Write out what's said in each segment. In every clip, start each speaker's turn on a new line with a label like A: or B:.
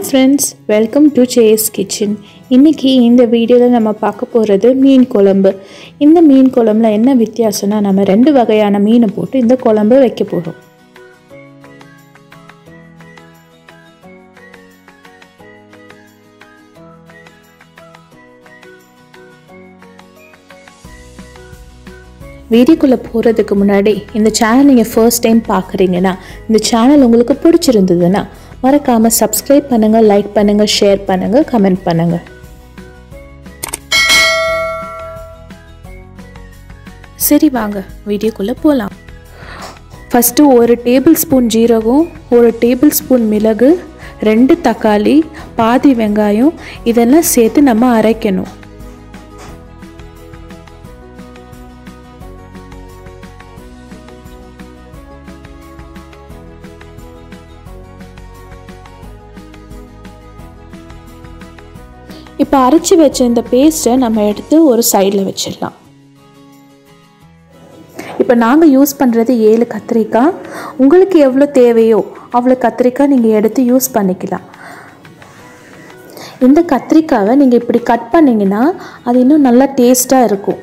A: hi friends welcome to Chase Kitchen இன்றைக்கி இந்த வீடியோவில் நம்ம பார்க்க போகிறது மீன் குழம்பு இந்த மீன் குழம்புல என்ன வித்தியாசம்னா நம்ம ரெண்டு வகையான மீனை போட்டு இந்த குழம்பு வைக்க போகிறோம் வீடியோக்குள்ளே போகிறதுக்கு முன்னாடி இந்த சேனல் நீங்கள் ஃபர்ஸ்ட் டைம் பார்க்குறீங்கன்னா இந்த சேனல் உங்களுக்கு பிடிச்சிருந்ததுன்னா மறக்காமல் சப்ஸ்கிரைப் பண்ணுங்கள் லைக் பண்ணுங்கள் ஷேர் பண்ணுங்கள் கமெண்ட் பண்ணுங்கள் சரி வாங்க வீடியோக்குள்ளே போகலாம் ஃபஸ்ட்டு ஒரு டேபிள் ஸ்பூன் ஜீரகம் ஒரு டேபிள் ஸ்பூன் மிளகு ரெண்டு தக்காளி பாதி வெங்காயம் இதெல்லாம் சேர்த்து நம்ம அரைக்கணும் இப்போ அரைச்சி வச்ச இந்த பேஸ்ட்டை நம்ம எடுத்து ஒரு சைடில் வச்சிடலாம் இப்போ நாங்கள் யூஸ் பண்ணுறது ஏழு கத்திரிக்காய் உங்களுக்கு எவ்வளோ தேவையோ அவ்வளோ கத்திரிக்காய் நீங்கள் எடுத்து யூஸ் பண்ணிக்கலாம் இந்த கத்திரிக்காவை நீங்கள் இப்படி கட் பண்ணிங்கன்னா அது இன்னும் நல்லா டேஸ்ட்டாக இருக்கும்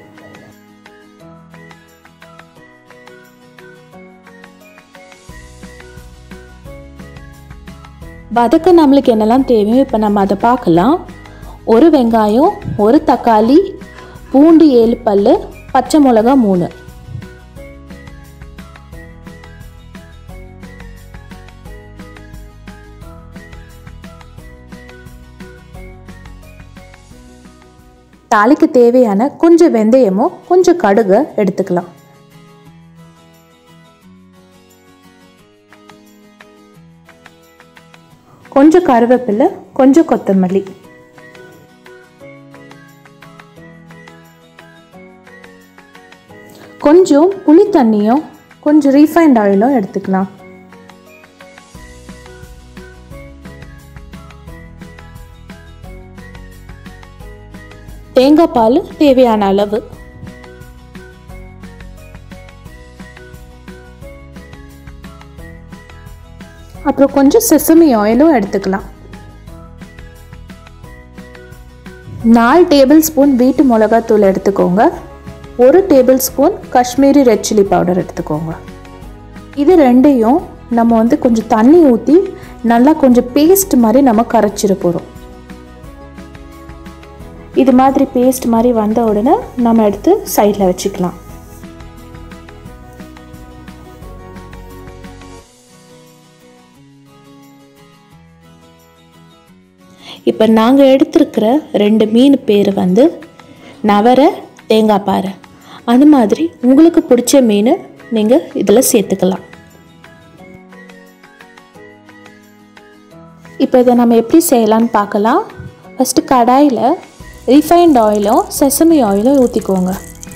A: வதக்க நம்மளுக்கு என்னெல்லாம் தேவையோ இப்போ நம்ம அதை பார்க்கலாம் ஒரு வெங்காயம் ஒரு தக்காளி பூண்டு ஏழு பல் பச்சை மிளகா மூணு தாளிக்கு தேவையான கொஞ்சம் வெந்தயமும் கொஞ்சம் கடுகை எடுத்துக்கலாம் கொஞ்சம் கருவேப்பிலை கொஞ்சம் கொத்தமல்லி கொஞ்சம் புளி தண்ணியும் கொஞ்சம் ரீஃபைண்ட் ஆயிலும் எடுத்துக்கலாம் தேங்காய் பால் தேவையான அளவு அப்புறம் கொஞ்சம் செசமி ஆயிலும் எடுத்துக்கலாம் நாலு டேபிள் ஸ்பூன் வீட்டு மிளகாத்தூள் எடுத்துக்கோங்க ஒரு tablespoon Kashmiri red chilli powder எடுத்துக்கோங்க இது ரெண்டையும் நம்ம வந்து கொஞ்சம் தண்ணி ஊற்றி நல்லா கொஞ்சம் பேஸ்ட் மாதிரி நம்ம கரைச்சிட போகிறோம் இது மாதிரி பேஸ்ட் மாதிரி வந்த உடனே நம்ம எடுத்து சைடில் வச்சுக்கலாம் இப்போ நாங்கள் எடுத்திருக்கிற ரெண்டு மீன் பேர் வந்து நவரை தேங்காய் பாறை அது மாதிரி உங்களுக்கு பிடிச்ச மீன் நீங்கள் இதில் சேர்த்துக்கலாம் இப்போ இதை நம்ம எப்படி செய்யலான்னு பார்க்கலாம் ஃபஸ்ட்டு கடாயில் ரீஃபைண்ட் ஆயிலும் செசமி ஆயிலும் ஊற்றிக்கோங்க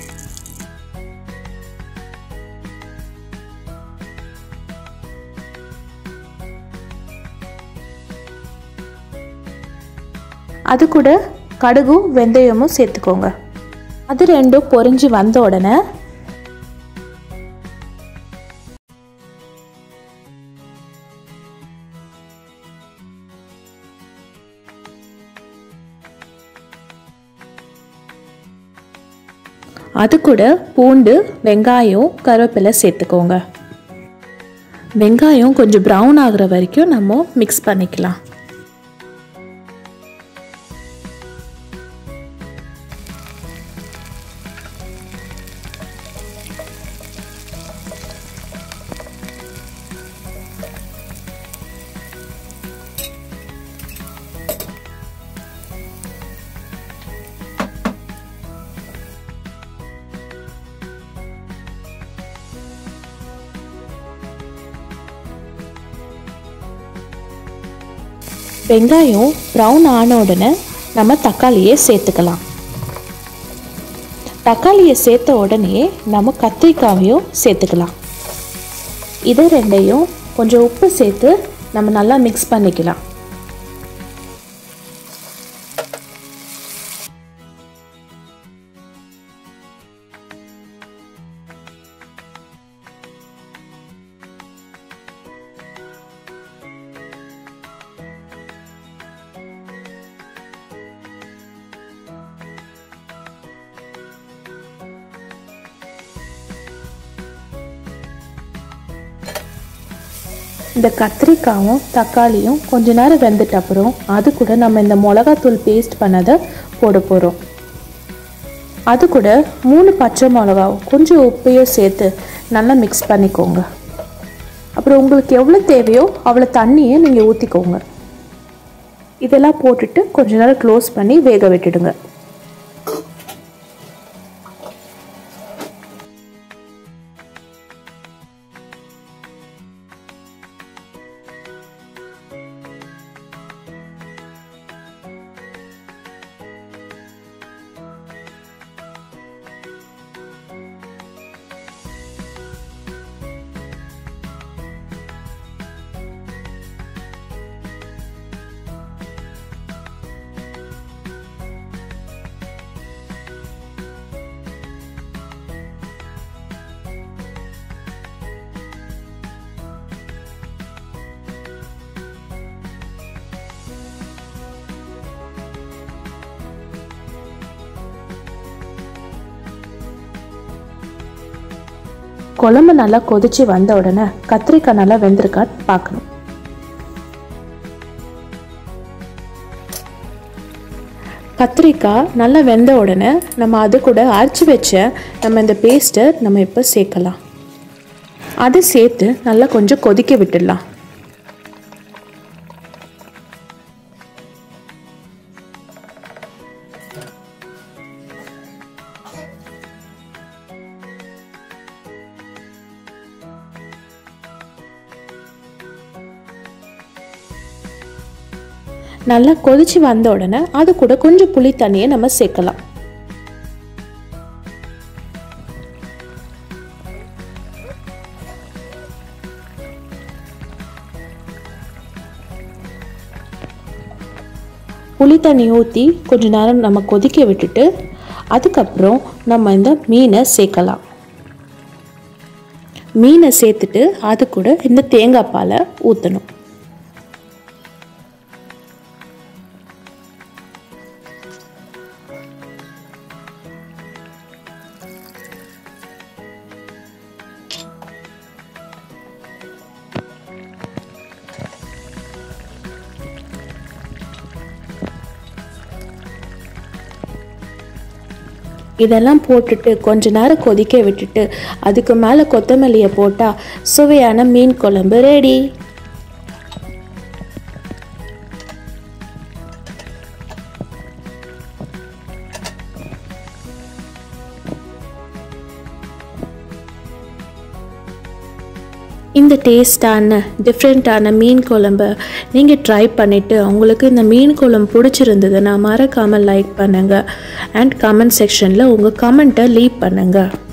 A: அது கூட கடுகும் வெந்தயமும் சேர்த்துக்கோங்க அது ரெண்டும் பொரிஞ்சு வந்த உடனே அது கூட பூண்டு வெங்காயம் கருவேப்பிலை சேர்த்துக்கோங்க வெங்காயம் கொஞ்சம் ப்ரௌன் ஆகுற வரைக்கும் நம்ம மிக்ஸ் பண்ணிக்கலாம் வெங்காயம் ப்ரௌன் ஆன உடனே நம்ம தக்காளியை சேர்த்துக்கலாம் தக்காளியை சேர்த்த உடனே நம்ம கத்திரிக்காவையும் சேர்த்துக்கலாம் இதை ரெண்டையும் கொஞ்சம் உப்பு சேர்த்து நம்ம நல்லா மிக்ஸ் பண்ணிக்கலாம் இந்த கத்திரிக்காயும் தக்காளியும் கொஞ்ச நேரம் வெந்துட்ட அப்புறம் அது கூட நம்ம இந்த மிளகாத்தூள் பேஸ்ட் பண்ணதை போட போகிறோம் அது கூட மூணு பச்சை மிளகாவும் கொஞ்சம் உப்பையும் சேர்த்து நல்லா மிக்ஸ் பண்ணிக்கோங்க அப்புறம் உங்களுக்கு எவ்வளோ தேவையோ அவ்வளோ தண்ணியை நீங்கள் ஊற்றிக்கோங்க இதெல்லாம் போட்டுட்டு கொஞ்ச நேரம் க்ளோஸ் பண்ணி வேக விட்டுடுங்க குழம்பு நல்லா கொதிச்சு வந்த உடனே கத்திரிக்காய் நல்லா வெந்திருக்கான்னு பார்க்கணும் கத்திரிக்காய் நல்லா வெந்த உடனே நம்ம அது கூட அரைச்சி வச்ச நம்ம இந்த பேஸ்ட்டை நம்ம இப்போ சேர்க்கலாம் அதை சேர்த்து நல்லா கொஞ்சம் கொதிக்க விட்டுடலாம் நல்லா கொதிச்சு வந்த உடனே அது கூட கொஞ்சம் புளி தண்ணியை நம்ம சேர்க்கலாம் புளி தண்ணி ஊற்றி கொஞ்ச நேரம் நம்ம கொதிக்க விட்டுட்டு அதுக்கப்புறம் நம்ம இந்த மீனை சேர்க்கலாம் மீனை சேர்த்துட்டு அது கூட இந்த தேங்காய் பாலை ஊற்றணும் இதெல்லாம் போட்டுட்டு கொஞ்ச நேரம் கொதிக்க விட்டுட்டு அதுக்கு மேலே கொத்தமல்லியை போட்டால் சுவையான மீன் குழம்பு ரெடி இந்த டேஸ்டான டிஃப்ரெண்ட்டான மீன் குழம்பு நீங்கள் ட்ரை பண்ணிவிட்டு உங்களுக்கு இந்த மீன் குழம்பு பிடிச்சிருந்ததுன்னா மறக்காமல் லைக் பண்ணுங்கள் அண்ட் கமெண்ட் செக்ஷனில் உங்கள் கமெண்ட்டை லீவ் பண்ணுங்கள்